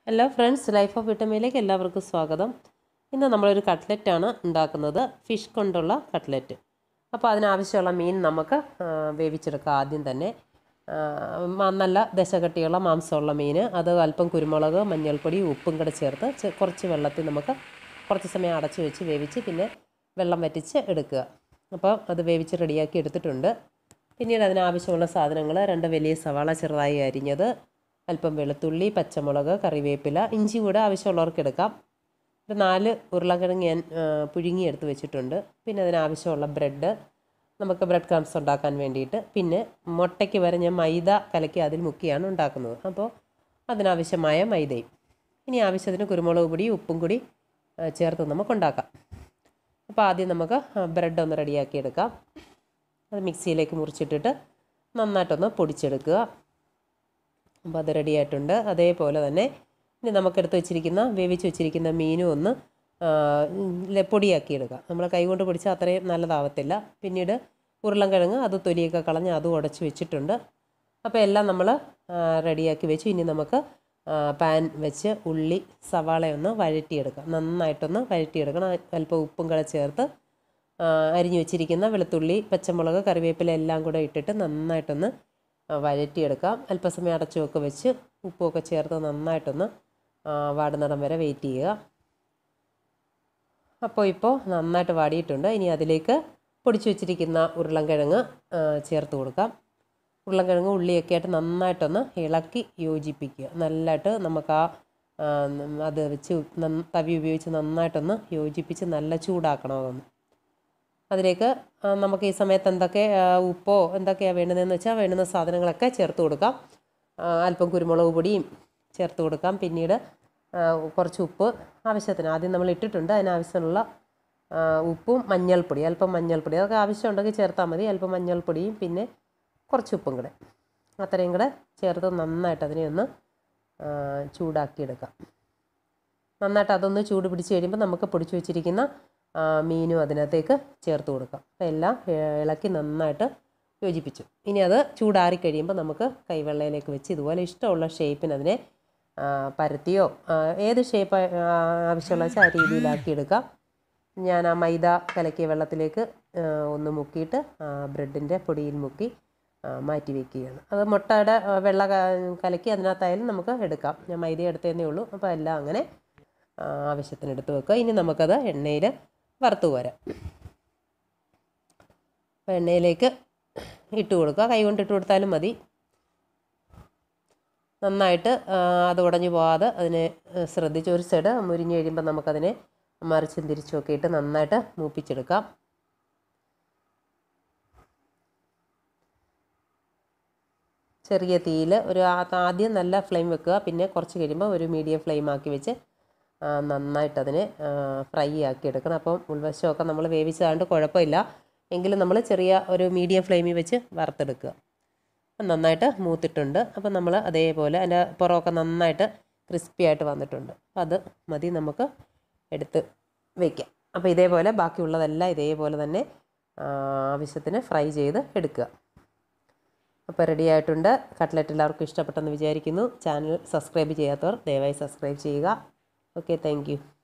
hello friends life of വിട്ടമയിലേക്ക് എല്ലാവർക്കും സ്വാഗതം ഇന്ന് നമ്മളൊരു കട്ട്ലറ്റാണ് ഉണ്ടാക്കുന്നത് ഫിഷ് കൊണ്ടുള്ള കട്ട്ലറ്റ് അപ്പോൾ അതിനാവശ്യമുള്ള മീൻ നമുക്ക് ആ, വേവിച്ചെടുക്കാം ആദ്യം തന്നെ ആ, മ- നല്ല ദശകട്ടിയുള്ള മാംസമുള്ള മീൻ അത് അല്പം കുരുമുളക് മഞ്ഞൾപ്പൊടി ഉപ്പും കൂടെ ചേർത്ത് ചെ- കുറച്ച് വെള്ളത്തിൽ നമുക്ക് കുറച്ച് സമയം അടച്ച് വെച്ച് വേവിച്ച് പിന്നെ വെള്ളം വറ്റിച്ച് എടുക്കുക അപ്പോൾ അത് വേവിച്ച് റെഡിയാക്കി എടുത്തിട്ടുണ്ട് പിന്നീട് അതിനാവശ്യമുള്ള സാധനങ്ങൾ രണ്ട് വലിയ സവാള ചെറുതായി അരിഞ്ഞത് അല്പം വെളുത്തുള്ളി പച്ചമുളക് കറിവേപ്പില ഇഞ്ചി കൂടെ ആവശ്യമുള്ളവർക്ക് എടുക്കാം ഒരു നാല് ഉരുളക്കിഴങ്ങ് ഞാൻ ആ, പുഴുങ്ങി എടുത്ത് വെച്ചിട്ടുണ്ട് പിന്നെ അതിനാവശ്യമുള്ള ബ്രെഡ് നമുക്ക് ബ്രെഡ് ക്രംസ് ഉണ്ടാക്കാൻ വേണ്ടിയിട്ട് പിന്നെ മുട്ടയ്ക്ക് വരെ ഞാൻ മൈദ കലക്കി അതിൽ മുക്കിയാണ് ഉണ്ടാക്കുന്നത് അപ്പോൾ അതിനാവശ്യമായ മൈദയും ഇനി ആവശ്യത്തിന് കുരുമുളക് പൊടി ഉപ്പും കൂടി ആ, ചേർത്ത് നമുക്ക് ഉണ്ടാക്കാം അപ്പോൾ ആദ്യം നമുക്ക് ബ്രെഡ് ഒന്ന് റെഡിയാക്കി എടുക്കാം അത് മിക്സിയിലേക്ക് മുറിച്ചിട്ടിട്ട് നന്നായിട്ടൊന്ന് പൊടിച്ചെടുക്കുക അപ്പോൾ അത് റെഡി ആയിട്ടുണ്ട് അതേപോലെ തന്നെ ഇനി നമുക്കെടുത്ത് വെച്ചിരിക്കുന്ന വേവിച്ച് വെച്ചിരിക്കുന്ന മീനും ഒന്ന് ആ, ലെ- പൊടിയാക്കി എടുക്കുക നമ്മൾ കൈകൊണ്ട് പൊടിച്ചാൽ അത്രയും നല്ലതാവത്തില്ല പിന്നീട് ഉരുളൻകിഴങ്ങ് അത് തൊലിയൊക്കെ കളഞ്ഞ് അതും ഉടച്ച് വെച്ചിട്ടുണ്ട് അപ്പോൾ എല്ലാം നമ്മൾ റെഡിയാക്കി വെച്ചു ഇനി നമുക്ക് ആ, പാൻ വെച്ച് ഉള്ളി സവാളയൊന്ന് വഴറ്റിയെടുക്കാം നന്നായിട്ടൊന്ന് വഴറ്റിയെടുക്കണം അല്പം ഉപ്പും കൂടെ ചേർത്ത് ആ, അരിഞ്ഞു വെച്ചിരിക്കുന്ന വെളുത്തുള്ളി പച്ചമുളക് കറിവേപ്പില എല്ലാം കൂടെ ഇട്ടിട്ട് നന്നായിട്ടൊന്ന് ആ, വഴറ്റിയെടുക്കാം അല്പസമയം അടച്ചുമൊക്കെ വെച്ച് ഉപ്പുമൊക്കെ ചേർത്ത് നന്നായിട്ടൊന്ന് ആ, വാടുന്നിടം വരെ വെയിറ്റ് ചെയ്യുക അപ്പോൾ ഇപ്പോൾ നന്നായിട്ട് വാടിയിട്ടുണ്ട് ഇനി അതിലേക്ക് പൊടിച്ചു വെച്ചിരിക്കുന്ന ഉരുളൻകിഴങ്ങ് ആ, ചേർത്ത് കൊടുക്കാം ഉരുളൻകിഴങ്ങ് ഉള്ളിയൊക്കെ ആയിട്ട് നന്നായിട്ടൊന്ന് ഇളക്കി യോജിപ്പിക്കുക നല്ലതായിട്ട് നമുക്ക് ആ ആ, അത് വെച്ച് നന്ന- തവി ഉപയോഗിച്ച് നന്നായിട്ടൊന്ന് യോജിപ്പിച്ച് നല്ല ചൂടാക്കണം അതൊന്ന് അതിലേക്ക് ആ, നമുക്ക് ഈ സമയത്ത് എന്തൊക്കെ ആ, ഉപ്പോ എന്തൊക്കെയാണ് വേണ്ടുന്നതെന്ന് വെച്ചാൽ വേണ്ടുന്ന സാധനങ്ങളൊക്കെ ചേർത്ത് കൊടുക്കാം ആ, അല്പം കുരുമുളക് പൊടിയും ചേർത്ത് കൊടുക്കാം പിന്നീട് ആ, കുറച്ച് ഉപ്പ് ആവശ്യത്തിന് ആദ്യം നമ്മൾ ഇട്ടിട്ടുണ്ട് അതിനാവശ്യമുള്ള ആ, ഉപ്പും മഞ്ഞൾപ്പൊടി അല്പം മഞ്ഞൾപ്പൊടി അതൊക്കെ ആവശ്യമുണ്ടെങ്കിൽ ചേർത്താൽ മതി അല്പം മഞ്ഞൾപ്പൊടിയും പിന്നെ കുറച്ച് ഉപ്പും കൂടെ അത്രയും കൂടെ ചേർത്ത് നന്നായിട്ട് അതിനെ ഒന്ന് ആ, ചൂടാക്കിയെടുക്കാം നന്നായിട്ട് അതൊന്ന് ചൂട് പിടിച്ച് കഴിയുമ്പോൾ നമുക്ക് പൊടിച്ചു വെച്ചിരിക്കുന്ന ആ, മീനും അതിനകത്തേക്ക് ചേർത്ത് കൊടുക്കാം അപ്പോൾ എല്ലാം ഏ, ഇളക്കി നന്നായിട്ട് യോജിപ്പിച്ചു ഇനി അത് ചൂടാറി കഴിയുമ്പോൾ നമുക്ക് കൈവെള്ളയിലേക്ക് വെച്ച് ഇതുപോലെ ഇഷ്ടമുള്ള ഷേപ്പിന് അതിനെ ആ, പരത്തിയോ ആ, ഏത് ഷേപ്പ് ആവശ്യമുള്ള വെച്ചാൽ ആ രീതിയിലാക്കി എടുക്കാം ഞാൻ ആ മൈദ കലക്കിയ വെള്ളത്തിലേക്ക് ആ, ഒന്ന് മുക്കിയിട്ട് ബ്രെഡിൻ്റെ പൊടിയിൽ മുക്കി ആ, മാറ്റി വയ്ക്കുകയാണ് അത് മുട്ടയുടെ ആ, വെള്ള ക- കലക്കി അതിനകത്തായാലും നമുക്ക് എടുക്കാം ഞാൻ മൈദ എടുത്തതേ ഉള്ളൂ അപ്പോൾ എല്ലാം അങ്ങനെ ആ, ആവശ്യത്തിന് എടുത്ത് വെക്കുക ഇനി നമുക്കത് എണ്ണയിൽ വറുത്ത് കോരാം അപ്പോൾ എണ്ണയിലേക്ക് ഇട്ട് കൊടുക്കുക കൈ കൊണ്ട് ഇട്ട് കൊടുത്താലും മതി നന്നായിട്ട് ആ, അത് ഉടഞ്ഞു പോകാതെ അതിനെ ആ, ശ്രദ്ധിച്ച് ഒരു സൈഡ് മുരിഞ്ഞ് കഴിയുമ്പോൾ നമുക്കതിനെ മറിച്ചും തിരിച്ചും ഒക്കെ ഇട്ട് നന്നായിട്ട് മൂപ്പിച്ചെടുക്കാം ചെറിയ തീയിൽ ഒരു ആ- ആദ്യം നല്ല ഫ്ലെയിം വെക്കുക പിന്നെ കുറച്ച് കഴിയുമ്പോൾ ഒരു മീഡിയം ഫ്ലെയിം ആക്കി വെച്ച് ആ, നന്നായിട്ട് അതിനെ ഫ്രൈ ആക്കി എടുക്കണം അപ്പം ഉൾവശമൊക്കെ നമ്മൾ വേവിച്ചതാണ്ട് കുഴപ്പമില്ല എങ്കിലും നമ്മൾ ചെറിയ ഒരു മീഡിയം ഫ്ലെയിമിൽ വെച്ച് വറുത്തെടുക്കുക അപ്പം നന്നായിട്ട് മൂത്തിട്ടുണ്ട് അപ്പം നമ്മൾ അതേപോലെ അതിൻ്റെ പുറമൊക്കെ നന്നായിട്ട് ക്രിസ്പി ആയിട്ട് വന്നിട്ടുണ്ട് അപ്പം അത് മതി നമുക്ക് എടുത്ത് വയ്ക്കാം അപ്പോൾ ഇതേപോലെ ബാക്കിയുള്ളതെല്ലാം ഇതേപോലെ തന്നെ ആ, ആവശ്യത്തിന് ഫ്രൈ ചെയ്ത് എടുക്കുക അപ്പോൾ റെഡി ആയിട്ടുണ്ട് കട്ട്ലറ്റ് എല്ലാവർക്കും ഇഷ്ടപ്പെട്ടെന്ന് വിചാരിക്കുന്നു ചാനൽ സബ്സ്ക്രൈബ് ചെയ്യാത്തവർ ദയവായി സബ്സ്ക്രൈബ് ചെയ്യുക ഓക്കെ താങ്ക്